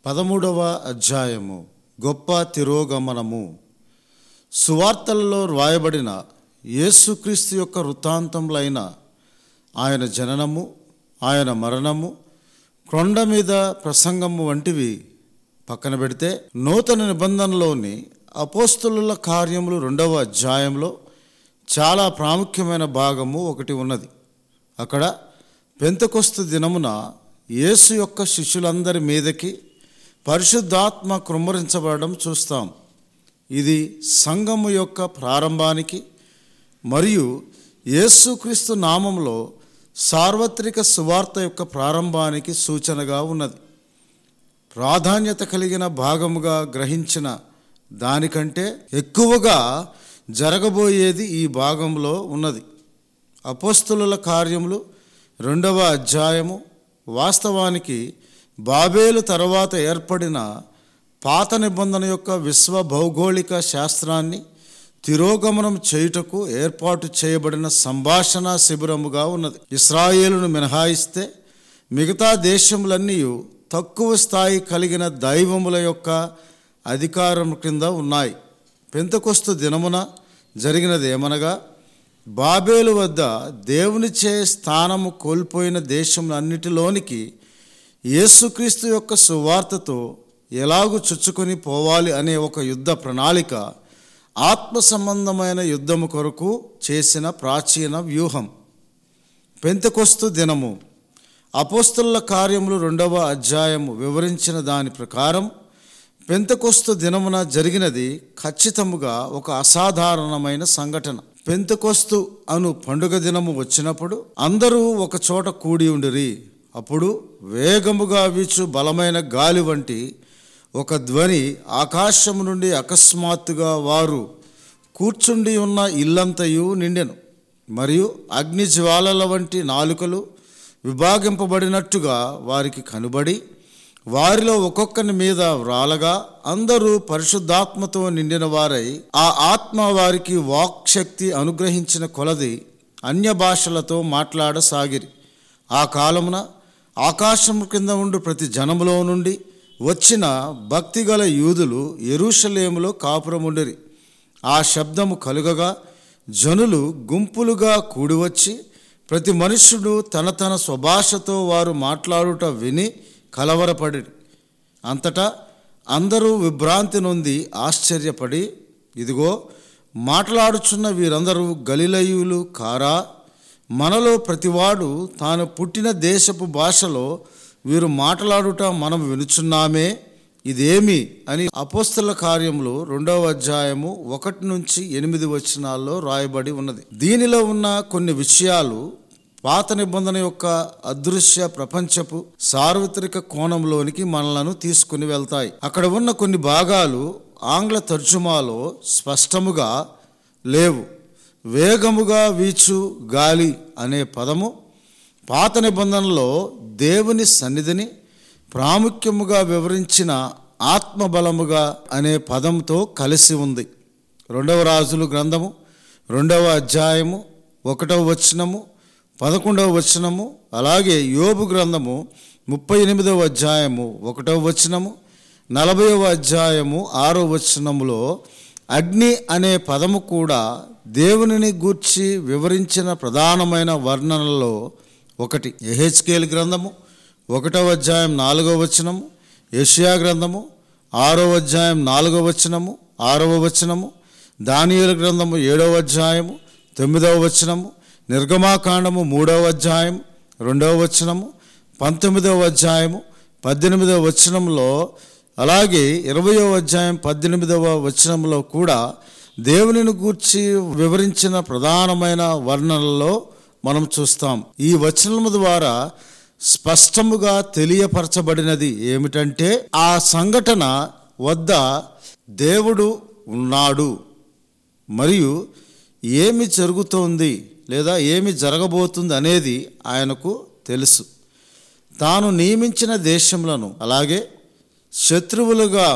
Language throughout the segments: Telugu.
పదమూడవ అధ్యాయము గొప్ప తిరోగమనము సువార్తలలో వ్రాయబడిన యేసుక్రీస్తు యొక్క వృత్తాంతములైన ఆయన జననము ఆయన మరణము కొండ మీద ప్రసంగము వంటివి పక్కన పెడితే నూతన నిబంధనలోని అపోస్తుల కార్యములు రెండవ అధ్యాయంలో చాలా ప్రాముఖ్యమైన భాగము ఒకటి ఉన్నది అక్కడ పెంతకొస్తు దినమున యేసు యొక్క శిష్యులందరి మీదకి పరిశుద్ధాత్మ కృమ్మరించబడడం చూస్తాం ఇది సంఘము యొక్క ప్రారంభానికి మరియు యేసుక్రీస్తు నామంలో సార్వత్రిక సువార్త యొక్క ప్రారంభానికి సూచనగా ఉన్నది ప్రాధాన్యత కలిగిన భాగముగా గ్రహించిన దానికంటే ఎక్కువగా జరగబోయేది ఈ భాగంలో ఉన్నది అపోస్తుల కార్యములు రెండవ అధ్యాయము వాస్తవానికి బాబేలు తర్వాత ఏర్పడిన పాత నిబంధన యొక్క విశ్వ భౌగోళిక శాస్త్రాన్ని తిరోగమనం చేయుటకు ఏర్పాటు చేయబడిన సంభాషణ శిబిరముగా ఉన్నది ఇస్రాయేలును మినహాయిస్తే మిగతా దేశములన్నీ తక్కువ స్థాయి కలిగిన దైవముల యొక్క అధికారం కింద ఉన్నాయి పెంతకొస్తు దినమున జరిగినది ఏమనగా బాబేలు వద్ద దేవునిచే స్థానము కోల్పోయిన దేశములన్నిటిలోనికి యేసుక్రీస్తు యొక్క సువార్తతో ఎలాగూ చుచ్చుకొని పోవాలి అనే ఒక యుద్ధ ప్రణాళిక ఆత్మ సంబంధమైన యుద్ధము కొరకు చేసిన ప్రాచీన వ్యూహం పెంతకొస్తు దినము అపోస్తుల కార్యములు రెండవ అధ్యాయము వివరించిన దాని ప్రకారం పెంతకొస్తు దినమున జరిగినది ఖచ్చితముగా ఒక అసాధారణమైన సంఘటన పెంతకొస్తు అను పండుగ దినము వచ్చినప్పుడు అందరూ ఒక చోట కూడి ఉండిరి అప్పుడు వేగముగా వీచు బలమైన గాలి వంటి ఒక ధ్వని ఆకాశము నుండి అకస్మాత్తుగా వారు కూర్చుండి ఉన్న ఇల్లంతయు నిండెను మరియు అగ్ని జ్వాలల వంటి నాలుకలు విభాగింపబడినట్టుగా వారికి కనుబడి వారిలో ఒక్కొక్కని మీద వ్రాలగా అందరూ పరిశుద్ధాత్మతో నిండిన వారై ఆ ఆత్మ వారికి వాక్శక్తి అనుగ్రహించిన కొలది అన్య భాషలతో మాట్లాడసాగిరి ఆ కాలమున ఆకాశము కింద ఉండు ప్రతి జనములో నుండి వచ్చిన భక్తిగల యూదులు ఎరుషలేములో కాపురముండిరి ఆ శబ్దము కలుగగా జనులు గుంపులుగా కూడివచ్చి ప్రతి మనుష్యుడు తన తన స్వభాషతో వారు మాట్లాడుట విని కలవరపడి అంతటా అందరూ విభ్రాంతి నొంది ఆశ్చర్యపడి ఇదిగో మాట్లాడుచున్న వీరందరూ గలిలయులు కారా మనలో ప్రతివాడు తాను పుట్టిన దేశపు భాషలో వీరు మాట్లాడుట మనం వినుచున్నామే ఇదేమి అని అపోస్తల కార్యములు రెండవ అధ్యాయము ఒకటి నుంచి ఎనిమిది వచనాల్లో రాయబడి ఉన్నది దీనిలో ఉన్న కొన్ని విషయాలు పాత నిబంధన యొక్క అదృశ్య ప్రపంచపు సార్వత్రిక కోణంలోనికి మనలను తీసుకుని వెళ్తాయి అక్కడ ఉన్న కొన్ని భాగాలు ఆంగ్ల తర్జుమాలో స్పష్టముగా లేవు వేగముగా వీచు గాలి అనే పదము పాత నిబంధనలో దేవుని సన్నిధిని ప్రాముఖ్యముగా వివరించిన ఆత్మబలముగా అనే పదంతో కలిసి ఉంది రెండవ రాజులు గ్రంథము రెండవ అధ్యాయము ఒకటవ వచనము పదకొండవ వచనము అలాగే యోబు గ్రంథము ముప్పై ఎనిమిదవ అధ్యాయము ఒకటవ వచనము నలభైవ అధ్యాయము ఆరో వచనములో అగ్ని అనే పదము కూడా దేవునిని గూర్చి వివరించిన ప్రధానమైన వర్ణనలో ఒకటి ఎహెచ్కేల్ గ్రంథము ఒకటవ అధ్యాయం నాలుగవ వచనము యషియా గ్రంథము ఆరో అధ్యాయం నాలుగవ వచనము ఆరవ వచనము దానియేలు గ్రంథము ఏడవ అధ్యాయము తొమ్మిదవ వచనము నిర్గమాకాండము మూడవ అధ్యాయం రెండవ వచనము పంతొమ్మిదవ అధ్యాయము పద్దెనిమిదవ వచనంలో అలాగే ఇరవయవ అధ్యాయం పద్దెనిమిదవ వచనంలో కూడా దేవునిని గూర్చి వివరించిన ప్రధానమైన వర్ణనలో మనం చూస్తాం ఈ వచనము ద్వారా స్పష్టముగా తెలియపరచబడినది ఏమిటంటే ఆ సంఘటన వద్ద దేవుడు ఉన్నాడు మరియు ఏమి జరుగుతోంది లేదా ఏమి జరగబోతుంది అనేది ఆయనకు తెలుసు తాను నియమించిన దేశములను అలాగే శత్రువులుగా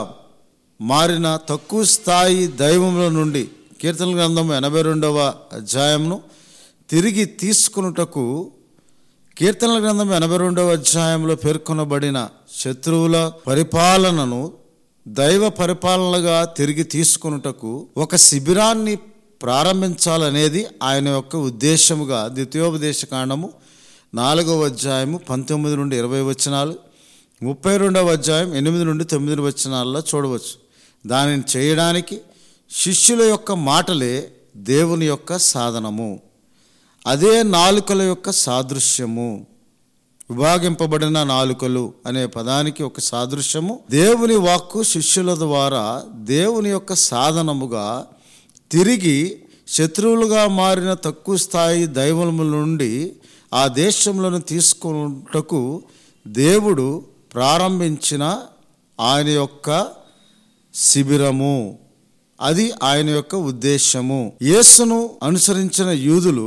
మారిన తక్కువ స్థాయి దైవముల నుండి కీర్తన గ్రంథం ఎనభై రెండవ అధ్యాయంను తిరిగి తీసుకున్నటకు కీర్తనల గ్రంథం ఎనభై రెండవ అధ్యాయంలో పేర్కొనబడిన శత్రువుల పరిపాలనను దైవ పరిపాలనగా తిరిగి తీసుకొనుటకు ఒక శిబిరాన్ని ప్రారంభించాలనేది ఆయన యొక్క ఉద్దేశముగా ద్వితీయోపదేశ కాండము నాలుగవ అధ్యాయము పంతొమ్మిది నుండి ఇరవై వచనాలు ముప్పై రెండవ అధ్యాయం ఎనిమిది నుండి తొమ్మిది వచనాల్లో చూడవచ్చు దానిని చేయడానికి శిష్యుల యొక్క మాటలే దేవుని యొక్క సాధనము అదే నాలుకల యొక్క సాదృశ్యము విభాగింపబడిన నాలుకలు అనే పదానికి ఒక సాదృశ్యము దేవుని వాక్కు శిష్యుల ద్వారా దేవుని యొక్క సాధనముగా తిరిగి శత్రువులుగా మారిన తక్కువ స్థాయి దైవముల నుండి ఆ దేశంలో తీసుకున్నటకు దేవుడు ప్రారంభించిన ఆయన యొక్క శిబిరము అది ఆయన యొక్క ఉద్దేశము యేసును అనుసరించిన యూదులు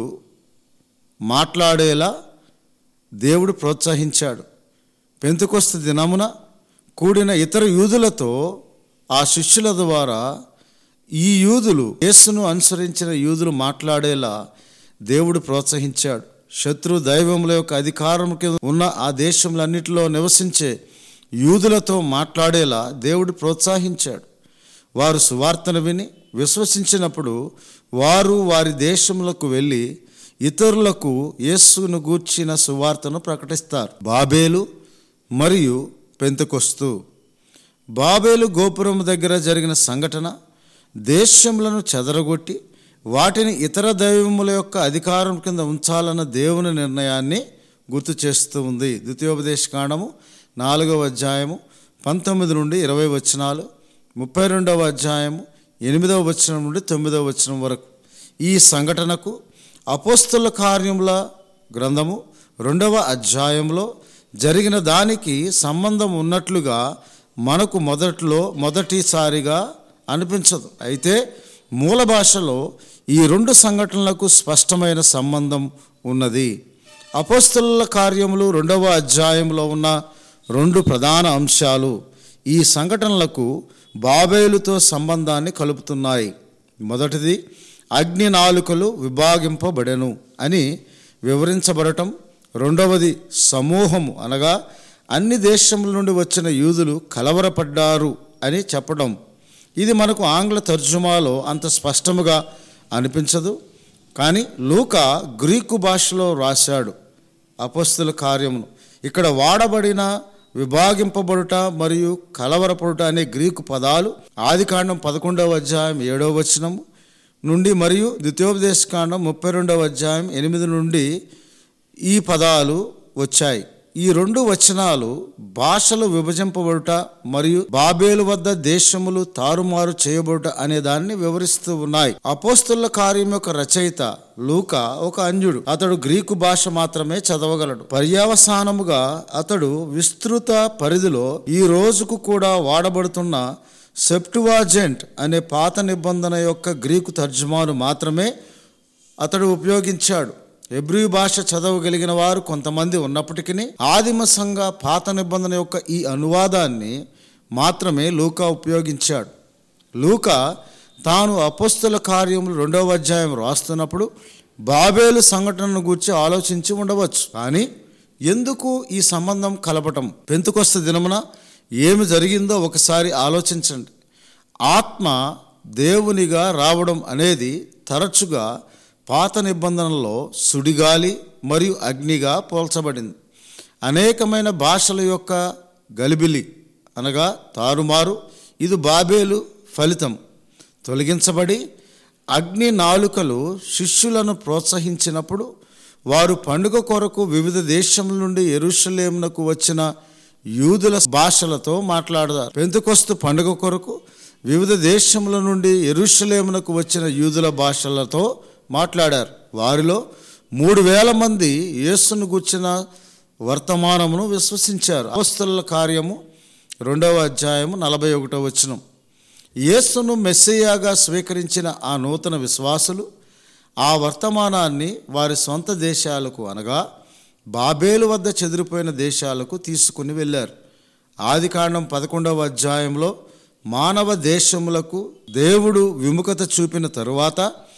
మాట్లాడేలా దేవుడు ప్రోత్సహించాడు పెంతుకొస్త దినమున కూడిన ఇతర యూదులతో ఆ శిష్యుల ద్వారా ఈ యూదులు యేసును అనుసరించిన యూదులు మాట్లాడేలా దేవుడు ప్రోత్సహించాడు శత్రు దైవముల యొక్క అధికారం కింద ఉన్న ఆ దేశములన్నిటిలో నివసించే యూదులతో మాట్లాడేలా దేవుడు ప్రోత్సహించాడు వారు సువార్తను విని విశ్వసించినప్పుడు వారు వారి దేశములకు వెళ్ళి ఇతరులకు యేసును గూర్చిన సువార్తను ప్రకటిస్తారు బాబేలు మరియు పెంతకొస్తు బాబేలు గోపురం దగ్గర జరిగిన సంఘటన దేశములను చెదరగొట్టి వాటిని ఇతర దైవముల యొక్క అధికారం కింద ఉంచాలన్న దేవుని నిర్ణయాన్ని గుర్తు చేస్తూ ఉంది ద్వితీయోపదేశ కాండము నాలుగవ అధ్యాయము పంతొమ్మిది నుండి ఇరవై వచనాలు ముప్పై రెండవ అధ్యాయము ఎనిమిదవ వచనం నుండి తొమ్మిదవ వచనం వరకు ఈ సంఘటనకు అపోస్తుల కార్యముల గ్రంథము రెండవ అధ్యాయంలో జరిగిన దానికి సంబంధం ఉన్నట్లుగా మనకు మొదట్లో మొదటిసారిగా అనిపించదు అయితే మూల భాషలో ఈ రెండు సంఘటనలకు స్పష్టమైన సంబంధం ఉన్నది అపోస్తుల కార్యములు రెండవ అధ్యాయంలో ఉన్న రెండు ప్రధాన అంశాలు ఈ సంఘటనలకు బాబేలుతో సంబంధాన్ని కలుపుతున్నాయి మొదటిది అగ్ని నాలుకలు విభాగింపబడెను అని వివరించబడటం రెండవది సమూహము అనగా అన్ని దేశముల నుండి వచ్చిన యూదులు కలవరపడ్డారు అని చెప్పడం ఇది మనకు ఆంగ్ల తర్జుమాలో అంత స్పష్టముగా అనిపించదు కానీ లూక గ్రీకు భాషలో రాశాడు అపస్తుల కార్యమును ఇక్కడ వాడబడిన విభాగింపబడుట మరియు కలవరపడుట అనే గ్రీకు పదాలు ఆదికాండం పదకొండవ అధ్యాయం ఏడవ వచనం నుండి మరియు ద్వితీయోపదేశ కాండం ముప్పై రెండవ అధ్యాయం ఎనిమిది నుండి ఈ పదాలు వచ్చాయి ఈ రెండు వచనాలు భాషలు విభజింపబడుట మరియు బాబేలు వద్ద దేశములు తారుమారు చేయబడుట అనే దాన్ని వివరిస్తూ ఉన్నాయి అపోస్తుల కార్యం యొక్క రచయిత లూక ఒక అంజుడు అతడు గ్రీకు భాష మాత్రమే చదవగలడు పర్యవసానముగా అతడు విస్తృత పరిధిలో ఈ రోజుకు కూడా వాడబడుతున్న సెప్టువాజెంట్ అనే పాత నిబంధన యొక్క గ్రీకు తర్జుమాను మాత్రమే అతడు ఉపయోగించాడు ఎబ్రి భాష చదవగలిగిన వారు కొంతమంది ఉన్నప్పటికీ ఆదిమ సంఘ పాత నిబంధన యొక్క ఈ అనువాదాన్ని మాత్రమే లూకా ఉపయోగించాడు లూకా తాను అపస్తుల కార్యములు రెండవ అధ్యాయం రాస్తున్నప్పుడు బాబేలు సంఘటనను గురించి ఆలోచించి ఉండవచ్చు కానీ ఎందుకు ఈ సంబంధం కలపటం పెంతుకొస్త దినమున ఏమి జరిగిందో ఒకసారి ఆలోచించండి ఆత్మ దేవునిగా రావడం అనేది తరచుగా పాత నిబంధనలో సుడిగాలి మరియు అగ్నిగా పోల్చబడింది అనేకమైన భాషల యొక్క గలిబిలి అనగా తారుమారు ఇది బాబేలు ఫలితం తొలగించబడి అగ్ని నాలుకలు శిష్యులను ప్రోత్సహించినప్పుడు వారు పండుగ కొరకు వివిధ దేశముల నుండి ఎరుషలేమునకు వచ్చిన యూదుల భాషలతో మాట్లాడతారు పెంతుకొస్తు పండుగ కొరకు వివిధ దేశముల నుండి ఎరుషలేమునకు వచ్చిన యూదుల భాషలతో మాట్లాడారు వారిలో మూడు వేల మంది యేసును గుర్చిన వర్తమానమును విశ్వసించారు అపస్తుల కార్యము రెండవ అధ్యాయము నలభై ఒకటో వచనం యేసును మెస్సయ్యాగా స్వీకరించిన ఆ నూతన విశ్వాసులు ఆ వర్తమానాన్ని వారి సొంత దేశాలకు అనగా బాబేలు వద్ద చెదిరిపోయిన దేశాలకు తీసుకుని వెళ్ళారు ఆదికాండం పదకొండవ అధ్యాయంలో మానవ దేశములకు దేవుడు విముఖత చూపిన తరువాత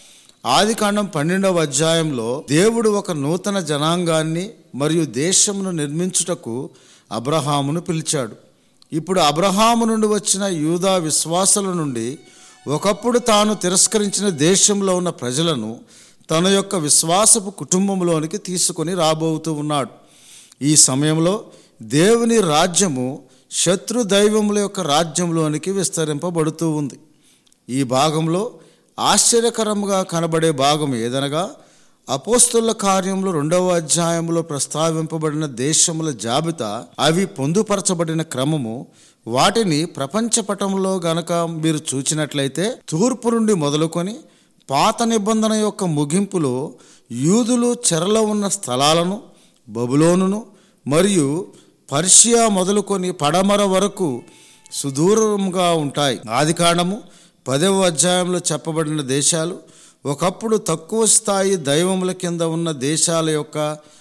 ఆదికాండం పన్నెండవ అధ్యాయంలో దేవుడు ఒక నూతన జనాంగాన్ని మరియు దేశమును నిర్మించుటకు అబ్రహామును పిలిచాడు ఇప్పుడు అబ్రహాము నుండి వచ్చిన యూదా విశ్వాసుల నుండి ఒకప్పుడు తాను తిరస్కరించిన దేశంలో ఉన్న ప్రజలను తన యొక్క విశ్వాసపు కుటుంబంలోనికి తీసుకొని రాబోతూ ఉన్నాడు ఈ సమయంలో దేవుని రాజ్యము శత్రు దైవముల యొక్క రాజ్యంలోనికి విస్తరింపబడుతూ ఉంది ఈ భాగంలో ఆశ్చర్యకరంగా కనబడే భాగం ఏదనగా అపోస్తుల కార్యములు రెండవ అధ్యాయంలో ప్రస్తావింపబడిన దేశముల జాబితా అవి పొందుపరచబడిన క్రమము వాటిని ప్రపంచ పటంలో గనక మీరు చూచినట్లయితే తూర్పు నుండి మొదలుకొని పాత నిబంధన యొక్క ముగింపులో యూదులు చెరలో ఉన్న స్థలాలను బబులోనును మరియు పర్షియా మొదలుకొని పడమర వరకు సుదూరంగా ఉంటాయి ఆదికాండము పదవ అధ్యాయంలో చెప్పబడిన దేశాలు ఒకప్పుడు తక్కువ స్థాయి దైవముల కింద ఉన్న దేశాల యొక్క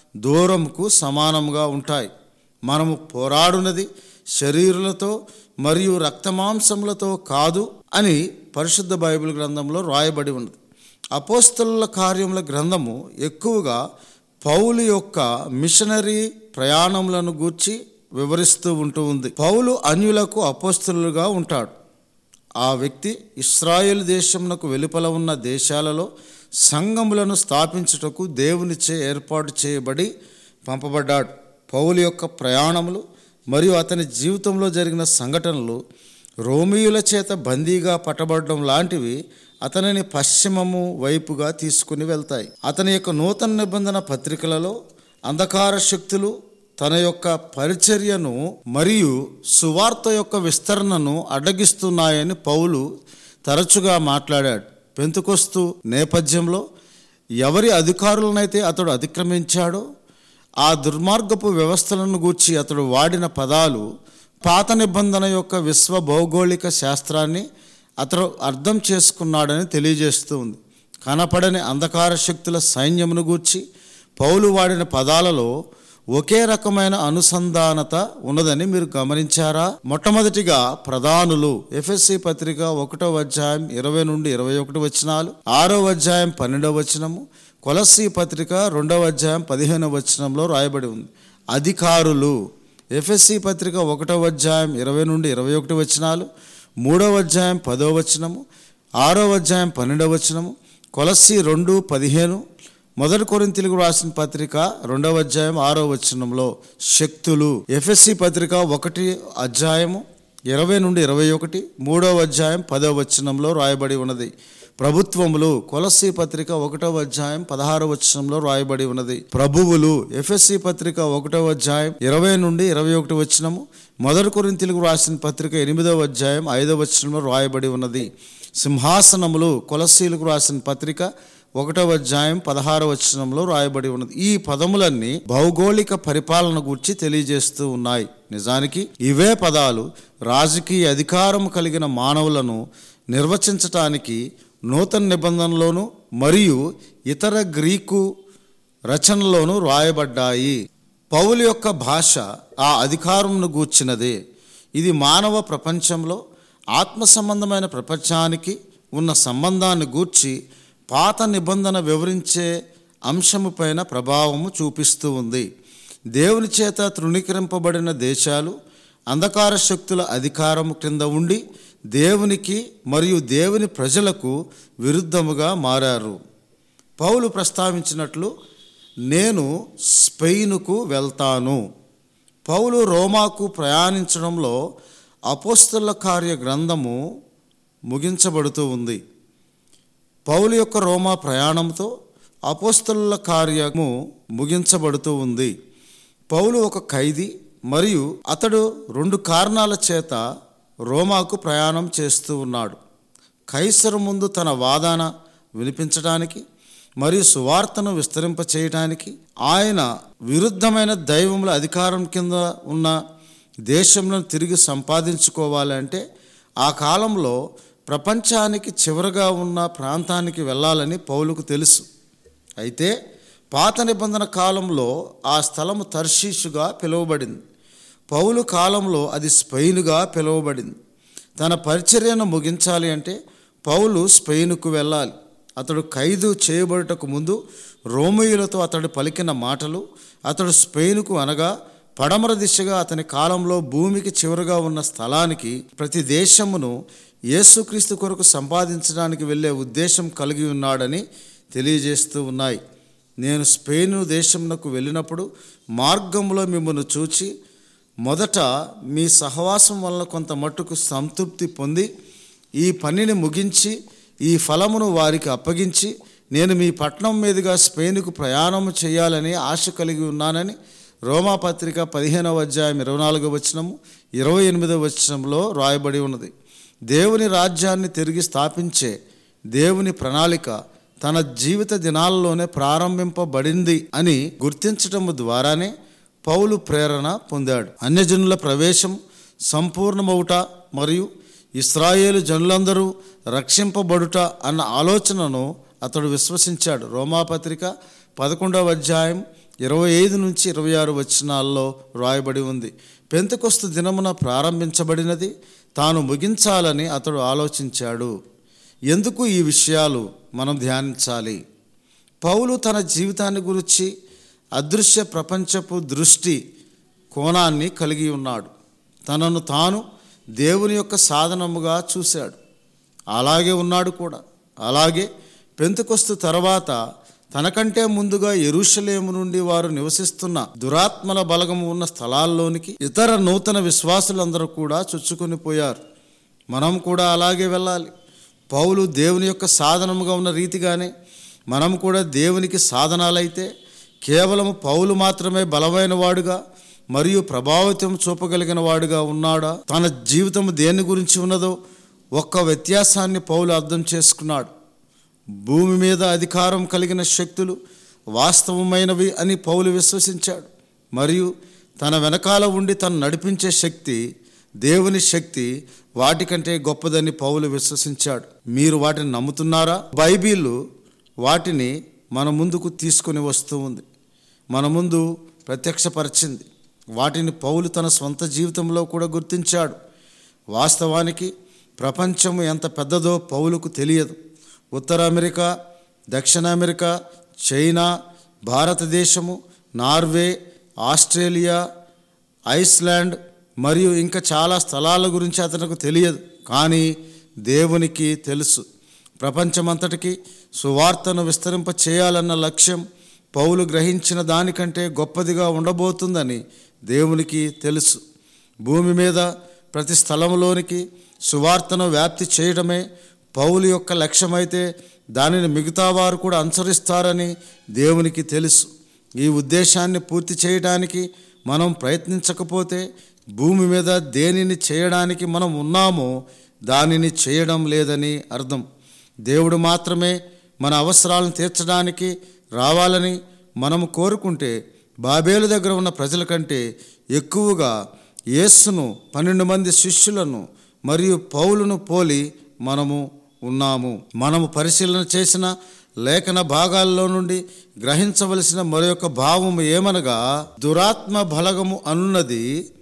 దూరంకు సమానంగా ఉంటాయి మనము పోరాడునది శరీరులతో మరియు రక్తమాంసములతో కాదు అని పరిశుద్ధ బైబిల్ గ్రంథంలో రాయబడి ఉన్నది అపోస్తల కార్యముల గ్రంథము ఎక్కువగా పౌలు యొక్క మిషనరీ ప్రయాణములను గూర్చి వివరిస్తూ ఉంటూ ఉంది పౌలు అన్యులకు అపోస్తలుగా ఉంటాడు ఆ వ్యక్తి ఇస్రాయేల్ దేశమునకు వెలుపల ఉన్న దేశాలలో సంఘములను స్థాపించుటకు దేవునిచే ఏర్పాటు చేయబడి పంపబడ్డాడు పౌలు యొక్క ప్రయాణములు మరియు అతని జీవితంలో జరిగిన సంఘటనలు రోమియుల చేత బందీగా పట్టబడడం లాంటివి అతనిని పశ్చిమము వైపుగా తీసుకుని వెళ్తాయి అతని యొక్క నూతన నిబంధన పత్రికలలో అంధకార శక్తులు తన యొక్క పరిచర్యను మరియు సువార్త యొక్క విస్తరణను అడ్డగిస్తున్నాయని పౌలు తరచుగా మాట్లాడాడు పెంతుకొస్తూ నేపథ్యంలో ఎవరి అధికారులనైతే అతడు అతిక్రమించాడో ఆ దుర్మార్గపు వ్యవస్థలను గూర్చి అతడు వాడిన పదాలు పాత నిబంధన యొక్క విశ్వ భౌగోళిక శాస్త్రాన్ని అతడు అర్థం చేసుకున్నాడని తెలియజేస్తూ ఉంది కనపడని అంధకార శక్తుల సైన్యమును గూర్చి పౌలు వాడిన పదాలలో ఒకే రకమైన అనుసంధానత ఉన్నదని మీరు గమనించారా మొట్టమొదటిగా ప్రధానులు ఎఫ్ఎస్సి పత్రిక ఒకటో అధ్యాయం ఇరవై నుండి ఇరవై ఒకటి వచనాలు ఆరో అధ్యాయం పన్నెండవ వచనము కొలస్సి పత్రిక రెండవ అధ్యాయం పదిహేనవ వచనంలో రాయబడి ఉంది అధికారులు ఎఫ్ఎస్సి పత్రిక ఒకటవ అధ్యాయం ఇరవై నుండి ఇరవై ఒకటి వచనాలు మూడవ అధ్యాయం పదో వచనము ఆరో అధ్యాయం పన్నెండవ వచనము కొలస్సి రెండు పదిహేను మొదటి కొరింతలకు రాసిన పత్రిక రెండవ అధ్యాయం ఆరో వచనంలో శక్తులు ఎఫ్ఎస్సి పత్రిక ఒకటి అధ్యాయము ఇరవై నుండి ఇరవై ఒకటి మూడవ అధ్యాయం పదవ వచనంలో రాయబడి ఉన్నది ప్రభుత్వములు కొలస్సి పత్రిక ఒకటవ అధ్యాయం పదహారవ వచనంలో రాయబడి ఉన్నది ప్రభువులు ఎఫ్ఎస్సి పత్రిక ఒకటవ అధ్యాయం ఇరవై నుండి ఇరవై ఒకటి వచనము మొదటి కొరింతలకు రాసిన పత్రిక ఎనిమిదవ అధ్యాయం ఐదవ వచనంలో రాయబడి ఉన్నది సింహాసనములు కొలస్సీలకు రాసిన పత్రిక ఒకటవ అధ్యాయం పదహారవ వచనంలో రాయబడి ఉన్నది ఈ పదములన్నీ భౌగోళిక పరిపాలన గురించి తెలియజేస్తూ ఉన్నాయి నిజానికి ఇవే పదాలు రాజకీయ అధికారం కలిగిన మానవులను నిర్వచించటానికి నూతన నిబంధనలోను మరియు ఇతర గ్రీకు రచనలోను రాయబడ్డాయి పౌలు యొక్క భాష ఆ అధికారంను గూర్చినదే ఇది మానవ ప్రపంచంలో ఆత్మ సంబంధమైన ప్రపంచానికి ఉన్న సంబంధాన్ని గూర్చి పాత నిబంధన వివరించే అంశము పైన ప్రభావము చూపిస్తూ ఉంది దేవుని చేత తృణీకరింపబడిన దేశాలు అంధకార శక్తుల అధికారము క్రింద ఉండి దేవునికి మరియు దేవుని ప్రజలకు విరుద్ధముగా మారారు పౌలు ప్రస్తావించినట్లు నేను స్పెయిన్కు వెళ్తాను పౌలు రోమాకు ప్రయాణించడంలో అపోస్తల కార్య గ్రంథము ముగించబడుతూ ఉంది పౌలు యొక్క రోమా ప్రయాణంతో అపోస్తల కార్యము ముగించబడుతూ ఉంది పౌలు ఒక ఖైదీ మరియు అతడు రెండు కారణాల చేత రోమాకు ప్రయాణం చేస్తూ ఉన్నాడు కైసరు ముందు తన వాదన వినిపించడానికి మరియు సువార్తను విస్తరింప చేయడానికి ఆయన విరుద్ధమైన దైవముల అధికారం కింద ఉన్న దేశంలో తిరిగి సంపాదించుకోవాలంటే ఆ కాలంలో ప్రపంచానికి చివరగా ఉన్న ప్రాంతానికి వెళ్ళాలని పౌలుకు తెలుసు అయితే పాత నిబంధన కాలంలో ఆ స్థలము తర్షీషుగా పిలువబడింది పౌలు కాలంలో అది స్పెయిన్గా పిలువబడింది తన పరిచర్యను ముగించాలి అంటే పౌలు స్పెయిన్కు వెళ్ళాలి అతడు ఖైదు చేయబడుటకు ముందు రోమీయులతో అతడు పలికిన మాటలు అతడు స్పెయిన్కు అనగా పడమర దిశగా అతని కాలంలో భూమికి చివరగా ఉన్న స్థలానికి ప్రతి దేశమును యేసుక్రీస్తు కొరకు సంపాదించడానికి వెళ్ళే ఉద్దేశం కలిగి ఉన్నాడని తెలియజేస్తూ ఉన్నాయి నేను స్పెయిన్ దేశమునకు వెళ్ళినప్పుడు మార్గంలో మిమ్మల్ని చూచి మొదట మీ సహవాసం వలన కొంత మట్టుకు సంతృప్తి పొంది ఈ పనిని ముగించి ఈ ఫలమును వారికి అప్పగించి నేను మీ పట్నం మీదుగా స్పెయిన్కు ప్రయాణం చేయాలని ఆశ కలిగి ఉన్నానని రోమాపత్రిక పదిహేనవ అధ్యాయం ఇరవై నాలుగవ వచనము ఇరవై ఎనిమిదవ వచనంలో రాయబడి ఉన్నది దేవుని రాజ్యాన్ని తిరిగి స్థాపించే దేవుని ప్రణాళిక తన జీవిత దినాల్లోనే ప్రారంభింపబడింది అని గుర్తించటం ద్వారానే పౌలు ప్రేరణ పొందాడు అన్యజనుల ప్రవేశం సంపూర్ణమవుట మరియు ఇస్రాయేలు జనులందరూ రక్షింపబడుట అన్న ఆలోచనను అతడు విశ్వసించాడు రోమాపత్రిక పదకొండవ అధ్యాయం ఇరవై ఐదు నుంచి ఇరవై ఆరు వచనాల్లో రాయబడి ఉంది పెంతకొస్తు దినమున ప్రారంభించబడినది తాను ముగించాలని అతడు ఆలోచించాడు ఎందుకు ఈ విషయాలు మనం ధ్యానించాలి పౌలు తన జీవితాన్ని గురించి అదృశ్య ప్రపంచపు దృష్టి కోణాన్ని కలిగి ఉన్నాడు తనను తాను దేవుని యొక్క సాధనముగా చూశాడు అలాగే ఉన్నాడు కూడా అలాగే పెంతుకొస్తు తర్వాత తనకంటే ముందుగా ఎరుషలేము నుండి వారు నివసిస్తున్న దురాత్మల బలగము ఉన్న స్థలాల్లోనికి ఇతర నూతన విశ్వాసులందరూ కూడా చొచ్చుకొని పోయారు మనం కూడా అలాగే వెళ్ళాలి పౌలు దేవుని యొక్క సాధనముగా ఉన్న రీతిగానే మనం కూడా దేవునికి సాధనాలైతే కేవలం పౌలు మాత్రమే బలమైన వాడుగా మరియు ప్రభావితం చూపగలిగిన వాడుగా ఉన్నాడా తన జీవితం దేని గురించి ఉన్నదో ఒక్క వ్యత్యాసాన్ని పౌలు అర్థం చేసుకున్నాడు భూమి మీద అధికారం కలిగిన శక్తులు వాస్తవమైనవి అని పౌలు విశ్వసించాడు మరియు తన వెనకాల ఉండి తను నడిపించే శక్తి దేవుని శక్తి వాటికంటే గొప్పదని పౌలు విశ్వసించాడు మీరు వాటిని నమ్ముతున్నారా బైబిల్ వాటిని మన ముందుకు తీసుకొని వస్తూ ఉంది మన ముందు ప్రత్యక్షపరిచింది వాటిని పౌలు తన స్వంత జీవితంలో కూడా గుర్తించాడు వాస్తవానికి ప్రపంచం ఎంత పెద్దదో పౌలుకు తెలియదు ఉత్తర అమెరికా దక్షిణ అమెరికా చైనా భారతదేశము నార్వే ఆస్ట్రేలియా ఐస్లాండ్ మరియు ఇంకా చాలా స్థలాల గురించి అతనికి తెలియదు కానీ దేవునికి తెలుసు ప్రపంచమంతటికి సువార్తను విస్తరింప చేయాలన్న లక్ష్యం పౌలు గ్రహించిన దానికంటే గొప్పదిగా ఉండబోతుందని దేవునికి తెలుసు భూమి మీద ప్రతి స్థలంలోనికి సువార్తను వ్యాప్తి చేయడమే పౌలు యొక్క లక్ష్యమైతే దానిని మిగతా వారు కూడా అనుసరిస్తారని దేవునికి తెలుసు ఈ ఉద్దేశాన్ని పూర్తి చేయడానికి మనం ప్రయత్నించకపోతే భూమి మీద దేనిని చేయడానికి మనం ఉన్నామో దానిని చేయడం లేదని అర్థం దేవుడు మాత్రమే మన అవసరాలను తీర్చడానికి రావాలని మనము కోరుకుంటే బాబేలు దగ్గర ఉన్న ప్రజల కంటే ఎక్కువగా యేస్సును పన్నెండు మంది శిష్యులను మరియు పౌలును పోలి మనము ఉన్నాము మనము పరిశీలన చేసిన లేఖన భాగాల్లో నుండి గ్రహించవలసిన మరొక భావము ఏమనగా దురాత్మ బలగము అనున్నది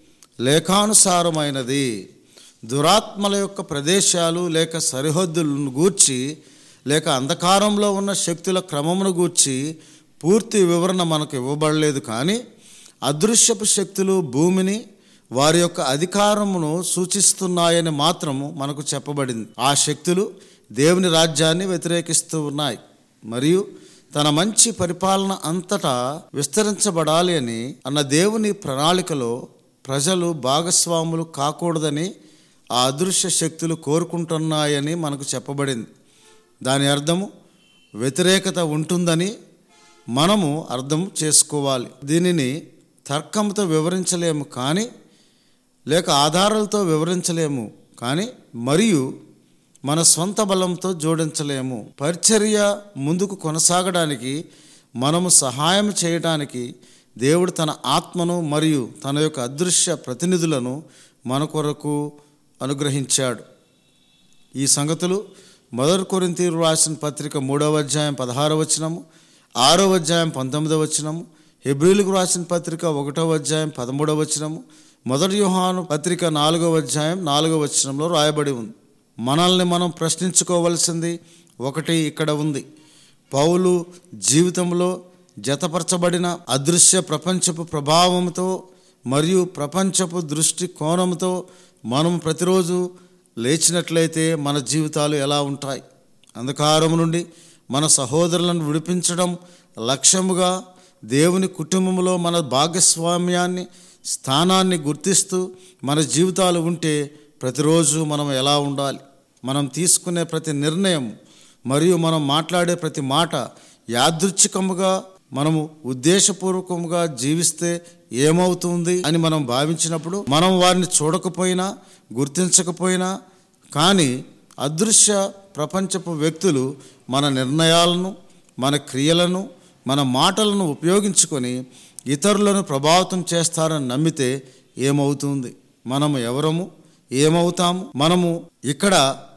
లేఖానుసారమైనది దురాత్మల యొక్క ప్రదేశాలు లేక సరిహద్దులను గూర్చి లేక అంధకారంలో ఉన్న శక్తుల క్రమమును గూర్చి పూర్తి వివరణ మనకు ఇవ్వబడలేదు కానీ అదృశ్యపు శక్తులు భూమిని వారి యొక్క అధికారమును సూచిస్తున్నాయని మాత్రము మనకు చెప్పబడింది ఆ శక్తులు దేవుని రాజ్యాన్ని వ్యతిరేకిస్తూ ఉన్నాయి మరియు తన మంచి పరిపాలన అంతటా విస్తరించబడాలి అని అన్న దేవుని ప్రణాళికలో ప్రజలు భాగస్వాములు కాకూడదని ఆ అదృశ్య శక్తులు కోరుకుంటున్నాయని మనకు చెప్పబడింది దాని అర్థము వ్యతిరేకత ఉంటుందని మనము అర్థం చేసుకోవాలి దీనిని తర్కంతో వివరించలేము కానీ లేక ఆధారాలతో వివరించలేము కానీ మరియు మన స్వంత బలంతో జోడించలేము పరిచర్య ముందుకు కొనసాగడానికి మనము సహాయం చేయడానికి దేవుడు తన ఆత్మను మరియు తన యొక్క అదృశ్య ప్రతినిధులను మన కొరకు అనుగ్రహించాడు ఈ సంగతులు మొదటి కొరింతీరు రాసిన పత్రిక మూడవ అధ్యాయం పదహారవ వచనము ఆరవ అధ్యాయం పంతొమ్మిదవ వచనము హెబ్రిలకు రాసిన పత్రిక ఒకటవ అధ్యాయం పదమూడవ వచనము మొదటి యోహాను పత్రిక నాలుగవ అధ్యాయం నాలుగవ వచనంలో రాయబడి ఉంది మనల్ని మనం ప్రశ్నించుకోవలసింది ఒకటి ఇక్కడ ఉంది పౌలు జీవితంలో జతపరచబడిన అదృశ్య ప్రపంచపు ప్రభావంతో మరియు ప్రపంచపు దృష్టి కోణంతో మనం ప్రతిరోజు లేచినట్లయితే మన జీవితాలు ఎలా ఉంటాయి అంధకారం నుండి మన సహోదరులను విడిపించడం లక్ష్యముగా దేవుని కుటుంబంలో మన భాగస్వామ్యాన్ని స్థానాన్ని గుర్తిస్తూ మన జీవితాలు ఉంటే ప్రతిరోజు మనం ఎలా ఉండాలి మనం తీసుకునే ప్రతి నిర్ణయం మరియు మనం మాట్లాడే ప్రతి మాట యాదృచ్ఛికముగా మనము ఉద్దేశపూర్వకంగా జీవిస్తే ఏమవుతుంది అని మనం భావించినప్పుడు మనం వారిని చూడకపోయినా గుర్తించకపోయినా కానీ అదృశ్య ప్రపంచపు వ్యక్తులు మన నిర్ణయాలను మన క్రియలను మన మాటలను ఉపయోగించుకొని ఇతరులను ప్రభావితం చేస్తారని నమ్మితే ఏమవుతుంది మనము ఎవరము ఏమవుతాము మనము ఇక్కడ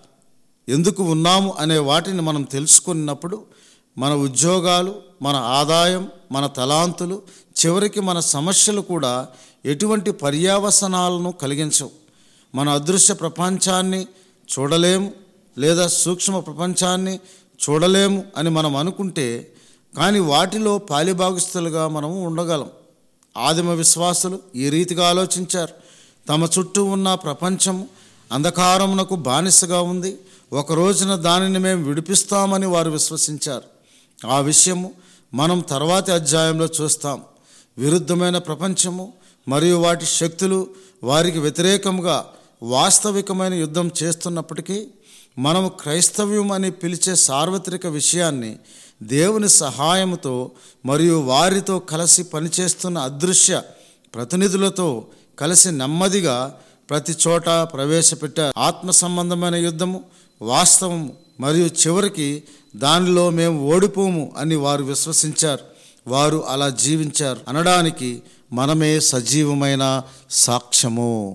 ఎందుకు ఉన్నాము అనే వాటిని మనం తెలుసుకున్నప్పుడు మన ఉద్యోగాలు మన ఆదాయం మన తలాంతులు చివరికి మన సమస్యలు కూడా ఎటువంటి పర్యావసనాలను కలిగించవు మన అదృశ్య ప్రపంచాన్ని చూడలేము లేదా సూక్ష్మ ప్రపంచాన్ని చూడలేము అని మనం అనుకుంటే కానీ వాటిలో పాలిభాగస్తులుగా మనము ఉండగలం ఆదిమ విశ్వాసులు ఈ రీతిగా ఆలోచించారు తమ చుట్టూ ఉన్న ప్రపంచం అంధకారమునకు బానిసగా ఉంది ఒక రోజున దానిని మేము విడిపిస్తామని వారు విశ్వసించారు ఆ విషయము మనం తర్వాతి అధ్యాయంలో చూస్తాం విరుద్ధమైన ప్రపంచము మరియు వాటి శక్తులు వారికి వ్యతిరేకంగా వాస్తవికమైన యుద్ధం చేస్తున్నప్పటికీ మనము క్రైస్తవ్యం అని పిలిచే సార్వత్రిక విషయాన్ని దేవుని సహాయముతో మరియు వారితో కలిసి పనిచేస్తున్న అదృశ్య ప్రతినిధులతో కలిసి నెమ్మదిగా ప్రతి చోట ప్రవేశపెట్టారు ఆత్మ సంబంధమైన యుద్ధము వాస్తవము మరియు చివరికి దానిలో మేము ఓడిపోము అని వారు విశ్వసించారు వారు అలా జీవించారు అనడానికి మనమే సజీవమైన సాక్ష్యము